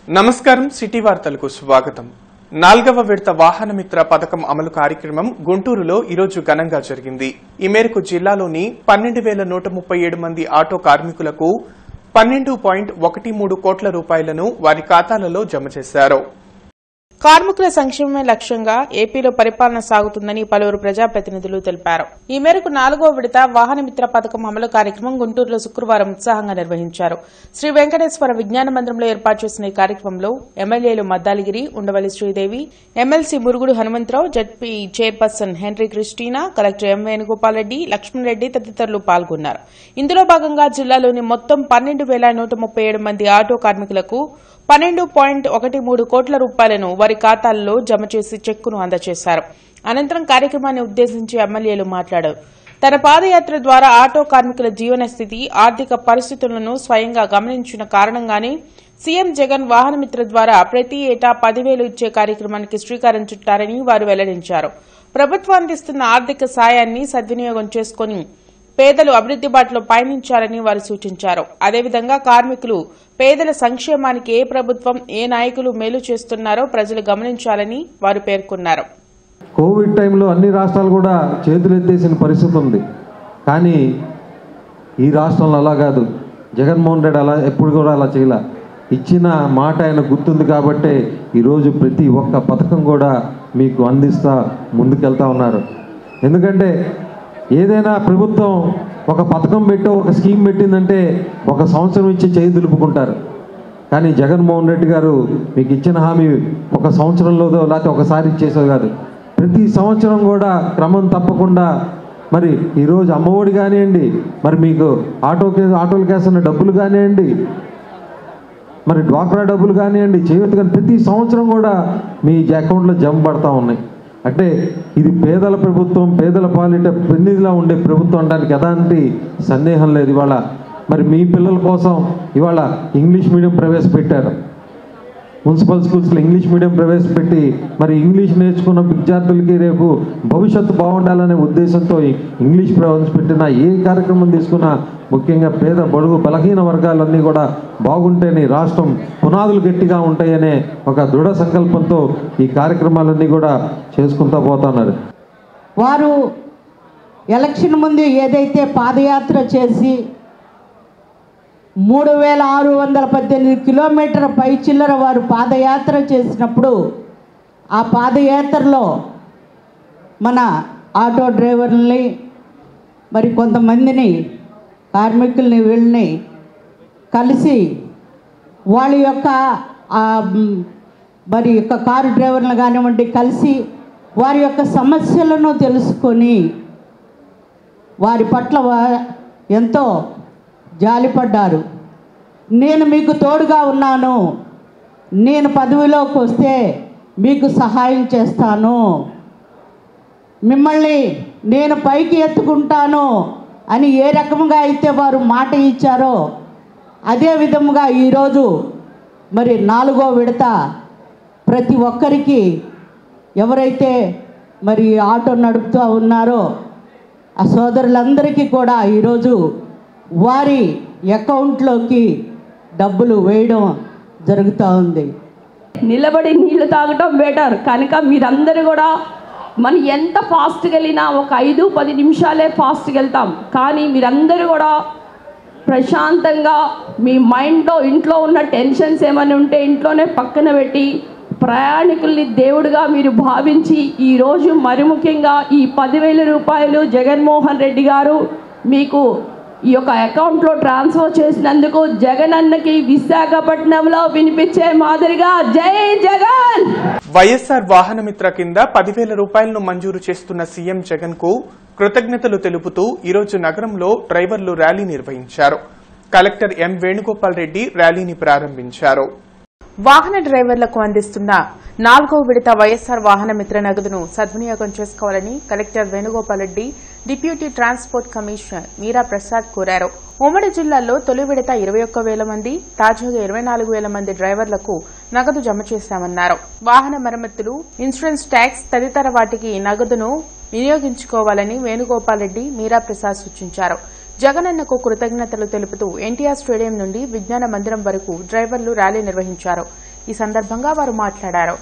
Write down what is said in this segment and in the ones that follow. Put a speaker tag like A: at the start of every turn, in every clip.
A: నమస్కారం సిటీ వార్తలకు స్వాగతం నాల్గవ విడత వాహన మిత్ర పథకం అమలు కార్యక్రమం గుంటూరులో ఈరోజు ఘనంగా జరిగింది ఈ మేరకు జిల్లాలోని పన్నెండు వేల నూట ముప్పై ఏడు మంది ఆటో కార్మికులకు పన్నెండు పాయింట్ ఒకటి మూడు కోట్ల రూపాయలను వారి ఖాతాలలో జమ చేశారు
B: కార్మికుల సంక్షేమమే లక్ష్యంగా ఏపీలో పరిపాలన సాగుతుందని పలువురు ప్రజాప్రతినిధులు తెలిపారు ఈ మేరకు నాలుగో విడత వాహన మిత్ర పథకం అమలు కార్యక్రమం గుంటూరులో శుక్రవారం ఉత్సాహంగా నిర్వహించారు శ్రీ వెంకటేశ్వర విజ్ఞాన మందిరంలో ఏర్పాటు చేసిన ఈ కార్యక్రమంలో ఎమ్మెల్యేలు Maddaligiri Undavalli Sridevi MLC Murugudu Hanumantharao ZP chairperson Henry Christina collector M Venugopal Reddy Lakshman Reddy తదితరులు పాల్గొన్నారు ఇందులో భాగంగా జిల్లాలోని మొత్తం పన్నెండు వేల నూట ముప్పై ఏడు మంది ఆటో కార్మికులకు పన్నెండు పాయింట్ ఒకటి మూడు కోట్ల రూపాయలను వారి ఖాతాల్లో జమ చేసి చెక్కును అందజేశారు అనంతరం కార్యక్రమాన్ని ఉద్దేశించి ఎమ్మెల్యేలు మాట్లాడారు తన పాదయాత్ర ద్వారా ఆటో కార్మికుల జీవన స్థితి ఆర్థిక పరిస్థితులను స్వయంగా గమనించిన కారణంగానే సీఎం జగన్ వాహనమిత్ర ద్వారా ప్రతి ఏటా పదివేలు ఇచ్చే కార్యక్రమానికి శ్రీకారం చుట్టారని వారు వెల్లడించారు ప్రభుత్వం అందిస్తున్న ఆర్థిక సాయాన్ని సద్వినియోగం చేసుకుని పేదలు అభివృద్ది బాటలో పయనించాలని వారు సూచించారు అదేవిధంగా కార్మికులు పేదల సంక్షేమానికి ఏ ప్రభుత్వం ఏ నాయకులు మేలు చేస్తున్నారో ప్రజలు గమనించాలని వారు పేర్కొన్నారు
C: కోవిడ్ టైంలో అన్ని రాష్ట్రాలు కూడా చేతులు ఎత్తేసిన పరిస్థితి ఉంది కానీ ఈ రాష్ట్రంలో అలా కాదు జగన్మోహన్ రెడ్డి అలా ఎప్పుడు కూడా అలా చేయలే ఇచ్చిన మాట ఆయన గుర్తుంది కాబట్టే ఈరోజు ప్రతి ఒక్క పథకం కూడా మీకు అందిస్తా ముందుకెళ్తా ఉన్నారు ఎందుకంటే ఏదైనా ప్రభుత్వం ఒక పథకం పెట్టో ఒక స్కీమ్ పెట్టిందంటే ఒక సంవత్సరం ఇచ్చి చేయి దులుపుకుంటారు కానీ జగన్మోహన్ రెడ్డి గారు మీకు ఇచ్చిన హామీ ఒక సంవత్సరంలోదో లేకపోతే ఒకసారి ఇచ్చేసేది కాదు ప్రతి సంవత్సరం కూడా క్రమం తప్పకుండా మరి ఈరోజు అమ్మఒడి కానివ్వండి మరి మీకు ఆటోకి ఆటోలకి వేస్తున్న డబ్బులు కానివ్వండి మరి డ్వాక్రా డబ్బులు కానివ్వండి చేయొద్దు కానీ ప్రతి సంవత్సరం కూడా మీ అకౌంట్లో జమ పడతా ఉన్నాయి అంటే ఇది పేదల ప్రభుత్వం పేదల పాలిట పెన్నిదిలా ఉండే ప్రభుత్వం అనడానికి ఎలాంటి సందేహం లేదు ఇవాళ మరి మీ పిల్లల కోసం ఇవాళ ఇంగ్లీష్ మీడియం ప్రవేశపెట్టారు మున్సిపల్ స్కూల్స్లో ఇంగ్లీష్ మీడియం ప్రవేశపెట్టి మరి ఇంగ్లీష్ నేర్చుకున్న విద్యార్థులకి రేపు భవిష్యత్తు బాగుండాలనే ఉద్దేశంతో ఈ ఇంగ్లీష్ ప్రవేశపెట్టిన ఏ కార్యక్రమం తీసుకున్నా ముఖ్యంగా పేద బడుగు బలహీన వర్గాలన్నీ కూడా బాగుంటేనే ఈ రాష్ట్రం పునాదులు గట్టిగా ఉంటాయనే ఒక దృఢ సంకల్పంతో ఈ కార్యక్రమాలన్నీ కూడా చేసుకుంటూ పోతున్నారు
D: వారు ఎలక్షన్ ముందు ఏదైతే పాదయాత్ర చేసి మూడు వేల ఆరు వందల పద్దెనిమిది కిలోమీటర్ పై చిల్లర వారు పాదయాత్ర చేసినప్పుడు ఆ పాదయాత్రలో మన ఆటో డ్రైవర్లని మరి కొంతమందిని కార్మికుల్ని వీళ్ళని కలిసి వాళ్ళ యొక్క ఆ, మ్, మరి యొక్క కారు డ్రైవర్లు కానివ్వండి కలిసి వారి యొక్క సమస్యలను తెలుసుకొని వారి పట్ల వా- ఎంతో జాలిపడ్డారు నేను మీకు తోడుగా ఉన్నాను నేను పదవిలోకి వస్తే మీకు సహాయం చేస్తాను మిమ్మల్ని నేను పైకి ఎత్తుకుంటాను అని ఏ రకంగా అయితే వారు మాట ఇచ్చారో అదే విధముగా ఈరోజు మరి నాలుగో విడత ప్రతి ఒక్కరికి ఎవరైతే మరి ఆటో నడుపుతూ ఉన్నారో ఆ సోదరులందరికీ కూడా ఈరోజు వారి అకౌంట్లోకి డబ్బులు వేయడం జరుగుతూ ఉంది
E: నిలబడి నీళ్లు తాగటం బెటర్ కనుక మీరందరూ కూడా మనం ఎంత ఫాస్ట్గా వెళ్ళినా ఒక ఐదు పది నిమిషాలే ఫాస్ట్గా వెళ్తాం కానీ మీరందరూ కూడా ప్రశాంతంగా మీ మైండ్లో ఇంట్లో ఉన్న టెన్షన్స్ ఏమైనా ఉంటే ఇంట్లోనే పక్కన పెట్టి ప్రయాణికుల్ని దేవుడిగా మీరు భావించి ఈరోజు మరి ముఖ్యంగా ఈ పదివేల రూపాయలు జగన్మోహన్ రెడ్డి గారు మీకు ఈ యొక్క అకౌంట్లో ట్రాన్స్ఫర్ చేసినందుకు జగన్ అన్నకి విశాఖపట్నంలో వినిపించే మాదిరిగా జై జగన్
A: వైఎస్ఆర్ వాహనమిత్ర కింద పదివేల రూపాయలను మంజూరు చేస్తున్న సీఎం జగన్ కు కృతజ్ఞతలు తెలుపుతూ ఈరోజు నగరంలో డ్రైవర్లు ర్యాలీ నిర్వహించారు కలెక్టర్ ఎం వేణుగోపాల్ రెడ్డి ర్యాలీని ప్రారంభించారు
B: వాహన డ్రైవర్లకు అందిస్తున్న నాలుగో విడత వైఎస్సార్ వాహన మిత్ర నగదును సద్వినియోగం చేసుకోవాలని collector Venugopal Reddy deputy transport commissioner Meera Prasad కోరారు ఉమ్మడి జిల్లాలో తొలి విడత ఇరవై ఒక్క వేల మంది తాజాగా ఇరవై నాలుగు వేల మంది డ్రైవర్లకు నగదు జమ చేశామన్నారు వాహన మరమ్మతులు ఇన్సూరెన్స్ ట్యాక్స్ తదితర వాటికి నగదును వినియోగించుకోవాలని వేణుగోపాల్ రెడ్డి మీరా ప్రసాద్ సూచించారు జగనన్నకు కృతజ్ఞతలు తెలుపుతూ ఎన్టీఆర్ స్టేడియం నుండి విజ్ఞాన మందిరం వరకు డ్రైవర్లు ర్యాలీ నిర్వహించారు ఈ సందర్భంగా వారు మాట్లాడారు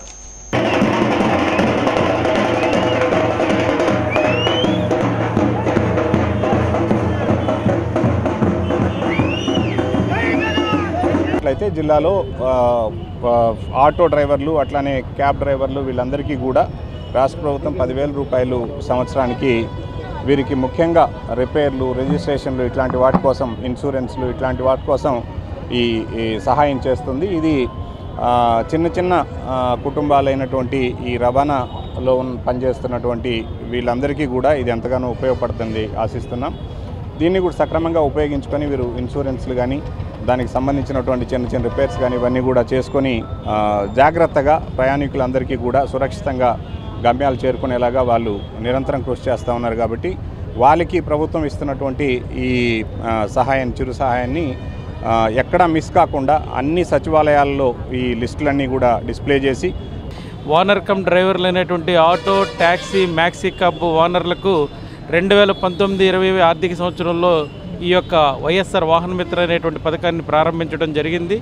F: అయితే జిల్లాలో ఆ, ఆ, ఆటో డ్రైవర్లు అట్లానే క్యాబ్ డ్రైవర్లు వీళ్ళందరికీ కూడా రాష్ట్ర ప్రభుత్వం పదివేల రూపాయలు సంవత్సరానికి వీరికి ముఖ్యంగా రిపేర్లు రిజిస్ట్రేషన్లు ఇట్లాంటి వాటి కోసం ఇన్సూరెన్స్లు ఇట్లాంటి వాటి కోసం ఈ ఈ సహాయం చేస్తుంది ఇది ఆ, చిన్న చిన్న ఆ, కుటుంబాలైనటువంటి ఈ రవాణాలో ఉన్న- పనిచేస్తున్నటువంటి వీళ్ళందరికీ కూడా ఇది ఎంతగానో ఉపయోగపడుతుంది ఆశిస్తున్నాం దీన్ని కూడా సక్రమంగా ఉపయోగించుకొని వీరు ఇన్సూరెన్స్లు కానీ దానికి సంబంధించినటువంటి చిన్న చిన్న రిపేర్స్ కానీ ఇవన్నీ కూడా చేసుకొని ఆ, జాగ్రత్తగా ప్రయాణికులందరికీ కూడా సురక్షితంగా గమ్యాలు చేరుకునేలాగా వాళ్ళు నిరంతరం కృషి చేస్తూ ఉన్నారు కాబట్టి వాళ్ళకి ప్రభుత్వం ఇస్తున్నటువంటి ఈ ఆ, సహాయం చిరు సహాయాన్ని ఆ, ఎక్కడా మిస్ కాకుండా అన్ని సచివాలయాల్లో ఈ లిస్టులన్నీ కూడా డిస్ప్లే చేసి
G: ఓనర్ కమ్ డ్రైవర్లు అనేటువంటి ఆటో ట్యాక్సీ మ్యాక్సీ క్యాబ్ ఓనర్లకు రెండు వేల పంతొమ్మిది ఇరవై ఆర్థిక సంవత్సరంలో ఈ యొక్క వైఎస్ఆర్ వాహన మిత్ర అనేటువంటి పథకాన్ని ప్రారంభించడం జరిగింది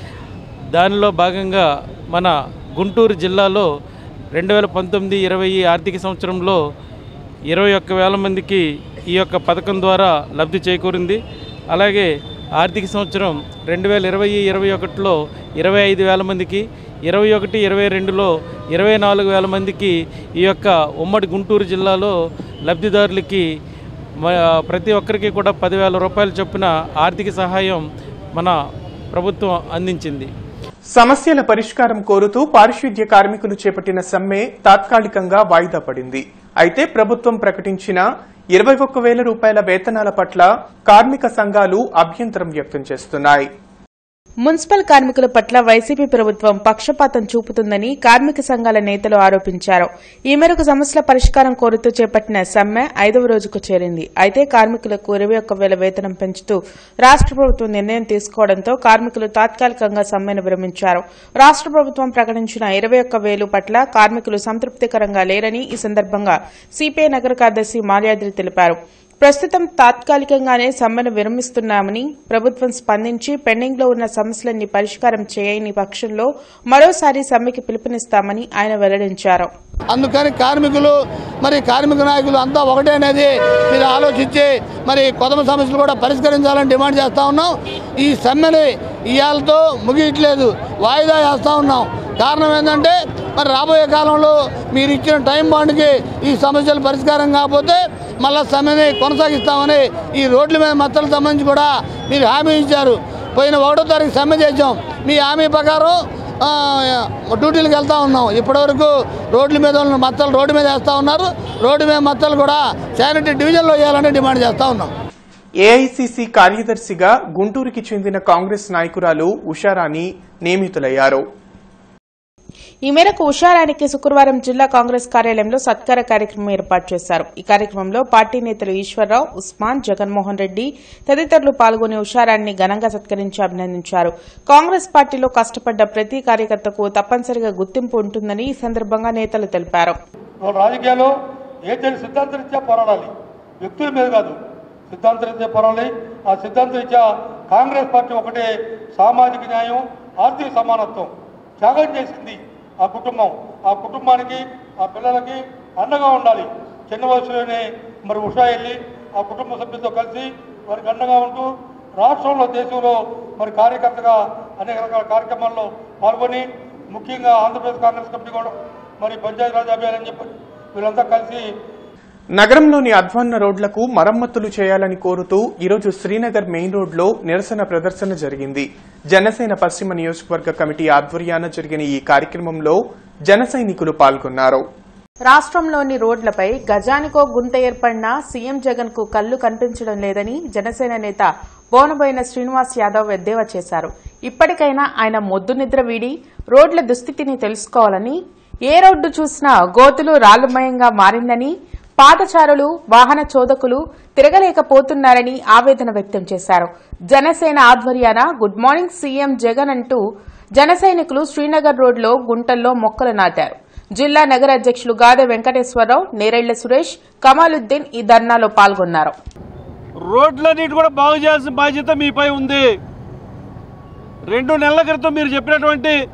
G: దానిలో భాగంగా మన గుంటూరు జిల్లాలో రెండు వేల పంతొమ్మిది ఇరవై ఆర్థిక సంవత్సరంలో ఇరవై ఒక్క వేల మందికి ఈ యొక్క పథకం ద్వారా లబ్ధి చేకూరింది అలాగే ఆర్థిక సంవత్సరం రెండు వేల ఇరవై ఇరవై ఒకటిలో ఇరవై ఐదు వేల మందికి ఇరవై ఒకటి ఇరవై రెండులో ఇరవై నాలుగు వేల మందికి ఈ యొక్క ఉమ్మడి గుంటూరు జిల్లాలో లబ్ధిదారులకి మ- ప్రతి ఒక్కరికి కూడా పదివేల రూపాయల చొప్పున ఆర్థిక సహాయం మన ప్రభుత్వం అందించింది
A: సమస్యల పరిష్కారం కోరుతూ పారిశుద్ధ్య కార్మికులు చేపట్టిన సమ్మె తాత్కాలికంగా వాయిదా పడింది అయితే ప్రభుత్వం ప్రకటించిన ఇరవై ఒక్క వేల రూపాయల వేతనాల పట్ల కార్మిక సంఘాలు అభ్యంతరం వ్యక్తం చేస్తున్నాయి
B: మున్సిపల్ కార్మికుల పట్ల వైసీపీ ప్రభుత్వం పక్షపాతం చూపుతుందని కార్మిక సంఘాల నేతలు ఆరోపించారు ఈ మేరకు సమస్యల పరిష్కారం కోరుతూ చేపట్టిన సమ్మె ఐదవ రోజుకు చేరింది అయితే కార్మికులకు ఇరవై ఒక్క వేల వేతనం పెంచుతూ రాష్ట ప్రభుత్వం నిర్ణయం తీసుకోవడంతో కార్మికులు తాత్కాలికంగా సమ్మెను విరమించారు రాష్ట ప్రభుత్వం ప్రకటించిన ఇరవై ఒక్క వేలు పట్ల కార్మికులు సంతృప్తికరంగా లేరని ఈ సందర్భంగా సిపిఐ నగర కార్యదర్శి మాల్యాద్రి తెలిపారు ప్రస్తుతం తాత్కాలికంగానే సమ్మెను విరమిస్తున్నామని ప్రభుత్వం స్పందించి పెండింగ్ లో ఉన్న సమస్యలన్నీ పరిష్కారం చేయని పక్షంలో మరోసారి సమ్మెకి పిలుపునిస్తామని ఆయన వెల్లడించారు
H: అందుకని కార్మికులు మరి కార్మిక నాయకులు అంతా ఒకటే అనేది మీరు ఆలోచించి మరి కొత్త సమస్యలు కూడా పరిష్కరించాలని డిమాండ్ చేస్తూ ఉన్నాం ఈ సమ్మెని ఇవాళతో ముగియట్లేదు వాయిదా వేస్తూ ఉన్నాం కారణం ఏంటంటే మరి రాబోయే కాలంలో మీరు ఇచ్చిన టైం బాండ్కి ఈ సమస్యలు పరిష్కారం కాకపోతే మళ్ళా సమ్మెని కొనసాగిస్తామని ఈ రోడ్ల మీద మత్తలకు సంబంధించి కూడా మీరు హామీ ఇచ్చారు పోయిన ఒకటో తారీఖు సమ్మె చేసాం మీ హామీ ప్రకారం ఆ, డ్యూటీలకు వెళ్తా ఉన్నాం ఇప్పటివరకు రోడ్ల మీద ఉన్న మత్తలు రోడ్డు మీద వేస్తూ ఉన్నారు రోడ్డు మీద మత్తలు కూడా శానిటరీ డివిజన్లో వేయాలని డిమాండ్ చేస్తూ ఉన్నాం
A: ఏఐసిసి కార్యదర్శిగా గుంటూరుకి చెందిన కాంగ్రెస్ నాయకురాలు ఉషారాణి నియమితులయ్యారు
B: ఈ మేరకు ఉషారానికి శుక్రవారం జిల్లా కాంగ్రెస్ కార్యాలయంలో సత్కార కార్యక్రమం ఏర్పాటు చేశారు ఈ కార్యక్రమంలో పార్టీ నేతలు ఈశ్వరరావు ఉస్మాన్ జగన్మోహన్ రెడ్డి తదితరులు పాల్గొని ఉషారాన్ని ఘనంగా సత్కరించి అభినందించారు కాంగ్రెస్ పార్టీలో కష్టపడ్డ ప్రతి కార్యకర్తకు తప్పనిసరిగా గుర్తింపు ఉంటుందని ఈ సందర్భంగా నేతలు తెలిపారు
I: వాళ్ళ రాజకీయాలు ఏదైనా సిద్ధాంతరీత్యా పోరాడాలి వ్యక్తుల మీద కాదు సిద్ధాంతరీత్యా పోరాడాలి ఆ సిద్ధాంతరీత్యా కాంగ్రెస్ పార్టీ ఒకటే సామాజిక న్యాయం ఆర్థిక సమానత్వం త్యాగం చేసింది ఆ కుటుంబం ఆ కుటుంబానికి ఆ పిల్లలకి అండగా ఉండాలి చిన్న వయసులోనే మరి ఉషా వెళ్ళి ఆ కుటుంబ సభ్యులతో కలిసి వారికి అండగా ఉంటూ రాష్ట్రంలో దేశంలో మరి కార్యకర్తగా అనేక రకాల కార్యక్రమాల్లో పాల్గొని ముఖ్యంగా ఆంధ్రప్రదేశ్ కాంగ్రెస్ కమిటీ కూడా మరి పంచాయతీరాజ్ అభియాన్ అని చెప్పి వీళ్ళంతా కలిసి
A: నగరంలోని అధ్వాన్న రోడ్లకు మరమ్మతులు చేయాలని కోరుతూ ఈరోజు శ్రీనగర్ మెయిన్ రోడ్లో నిరసన ప్రదర్శన జరిగింది జనసేన పశ్చిమ నియోజకవర్గ కమిటీ ఆధ్వర్యాన జరిగిన ఈ కార్యక్రమంలో జన సైనికులు పాల్గొన్నారు
B: రాష్ట్రంలోని రోడ్లపై గజానికో గుంట ఏర్పడినా సీఎం జగన్ కు కళ్లు కనిపించడం లేదని జనసేన నేత బోనబోయిన శ్రీనివాస్ యాదవ్ ఎద్దేవా చేశారు ఇప్పటికైనా ఆయన మొద్దు నిద్ర వీడి రోడ్ల దుస్థితిని తెలుసుకోవాలని ఏ రోడ్డు చూసినా గోతులు రాళ్లుమయంగా మారిందని పాదచారులు వాహన చోదకులు తిరగలేకపోతున్నారని ఆవేదన వ్యక్తం చేశారు జనసేన ఆధ్వర్యాన గుడ్ మార్నింగ్ సీఎం జగన్ అంటూ జన సైనికులు శ్రీనగర్ రోడ్లో గుంటల్లో మొక్కలు నాటారు జిల్లా నగర అధ్యక్షులు గాదె వెంకటేశ్వరరావు నేరెళ్ల సురేష్ కమాలుద్దీన్ ఈ ధర్నాలో పాల్గొన్నారు
J: రోడ్లన్నిటి కూడా బాగు చేయాల్సిన బాధ్యత మీపై ఉంది రెండు నెలల క్రితం మీరు చెప్పినటువంటి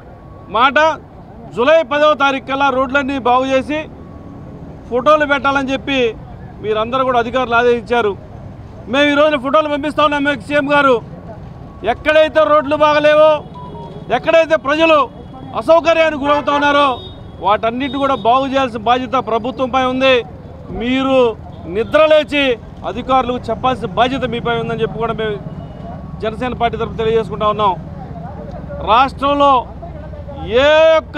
J: మాట జూలై పదవ తారీఖు కల్లా రోడ్లన్నీ బాగు చేసి ఫోటోలు పెట్టాలని చెప్పి మీరందరూ కూడా అధికారులు ఆదేశించారు మేము ఈరోజు ఫోటోలు పంపిస్తా ఉన్నాం మేము సీఎం గారు ఎక్కడైతే రోడ్లు బాగలేవో ఎక్కడైతే ప్రజలు అసౌకర్యానికి గురవుతా ఉన్నారో వాటన్నిటి కూడా బాగు చేయాల్సిన బాధ్యత ప్రభుత్వంపై ఉంది మీరు నిద్రలేచి అధికారులకు చెప్పాల్సిన బాధ్యత మీపై ఉందని చెప్పి కూడా మేము జనసేన పార్టీ తరఫున తెలియజేసుకుంటా ఉన్నాం రాష్ట్రంలో ఏ యొక్క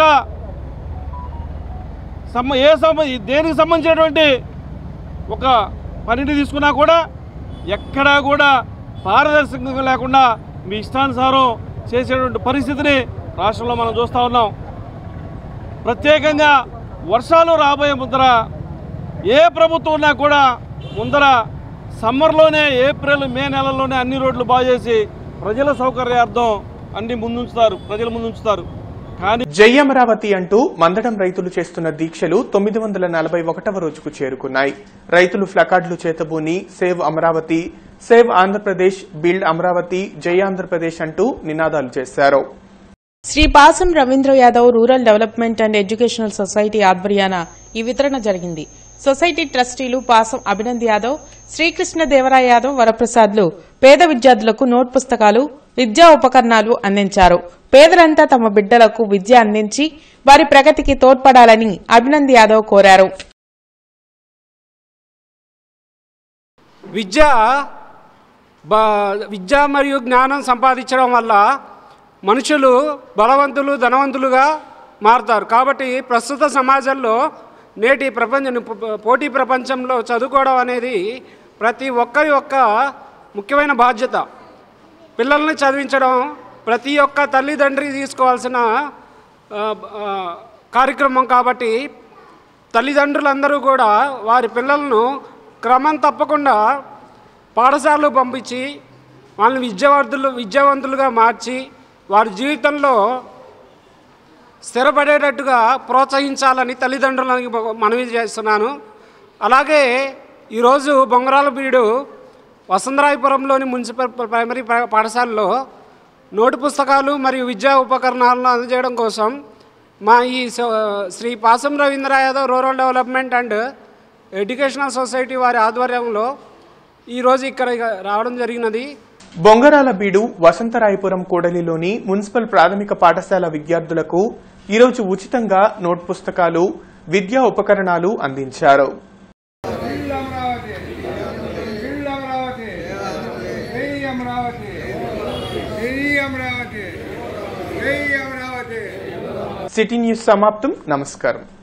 J: సమ ఏ సమ దేనికి సంబంధించినటువంటి ఒక పనిని తీసుకున్నా కూడా ఎక్కడా కూడా పారదర్శకంగా లేకుండా మీ ఇష్టానుసారం చేసేటువంటి పరిస్థితిని రాష్ట్రంలో మనం చూస్తూ ఉన్నాం ప్రత్యేకంగా వర్షాలు రాబోయే ముందర ఏ ప్రభుత్వం ఉన్నా కూడా ముందర సమ్మర్లోనే ఏప్రిల్ మే నెలల్లోనే అన్ని రోడ్లు బాగు చేసి ప్రజల సౌకర్యార్థం అన్ని ముందుంచుతారు ప్రజల ముందుంచుతారు కానీ
A: జై అమరావతి అంటూ మందడం రైతులు చేస్తున్న దీక్షలు తొమ్మిది వందల నలభై ఒకటవ రోజుకు చేరుకున్నాయి రైతులు ఫ్లకార్డులు చేతబూని save Amaravati save Andhra Pradesh build Amaravati జై ఆంధ్రప్రదేశ్ అంటూ నినాదాలు చేశారు
B: Shri Pasam Ravindra Yadav rural development and educational society ఆధ్వర్యాన ఈ వితరణ జరిగింది సొసైటీ ట్రస్టీలు పాసం అభినంద్ యాదవ్ శ్రీకృష్ణ దేవరాయ యాదవ్ వరప్రసాద్లు పేద విద్యార్థులకు నోట్ పుస్తకాలు విద్యా ఉపకరణాలు అందించారు పేదలంతా తమ బిడ్డలకు విద్య అందించి వారి ప్రగతికి తోడ్పడాలని అభినంద్ యాదవ్ కోరారు
K: విద్య బ విద్య మరియు జ్ఞానం సంపాదించడం వల్ల మనుషులు బలవంతులు ధనవంతులుగా మారుతారు కాబట్టి ప్రస్తుత సమాజంలో నేటి ప్రపంచ పోటీ ప్రపంచంలో చదువుకోవడం అనేది ప్రతి ఒక్కరి యొక్క ముఖ్యమైన బాధ్యత పిల్లల్ని చదివించడం ప్రతి ఒక్క తల్లిదండ్రి తీసుకోవాల్సిన ఆ, ఆ, కార్యక్రమం కాబట్టి తల్లిదండ్రులందరూ కూడా వారి పిల్లలను క్రమం తప్పకుండా పాఠశాలలో పంపించి వాళ్ళని విద్యావంతులు విద్యావంతులుగా మార్చి వారి జీవితంలో స్థిరపడేటట్టుగా ప్రోత్సహించాలని తల్లిదండ్రులకు మనవి చేస్తున్నాను అలాగే ఈరోజు బొంగరాల బీడు వసంతరాయపురంలోని మున్సిపల్ ప్రైమరీ ప్ర- పాఠశాలలో నోటు పుస్తకాలు మరియు విద్యా ఉపకరణాలను అందజేయడం కోసం మా ఈ స- Shri Pasam Ravindra Yadav rural development and educational society వారి ఆధ్వర్యంలో ఈరోజు ఇక్కడ రావడం జరిగినది
A: బొంగరాల బీడు వసంతరాయపురం కూడలిలోని మున్సిపల్ ప్రాథమిక పాఠశాల విద్యార్థులకు ఈరోజు ఉచితంగా నోట్ పుస్తకాలు విద్యా ఉపకరణాలు అందించారు సిటీ న్యూస్ సమాప్తం నమస్కారం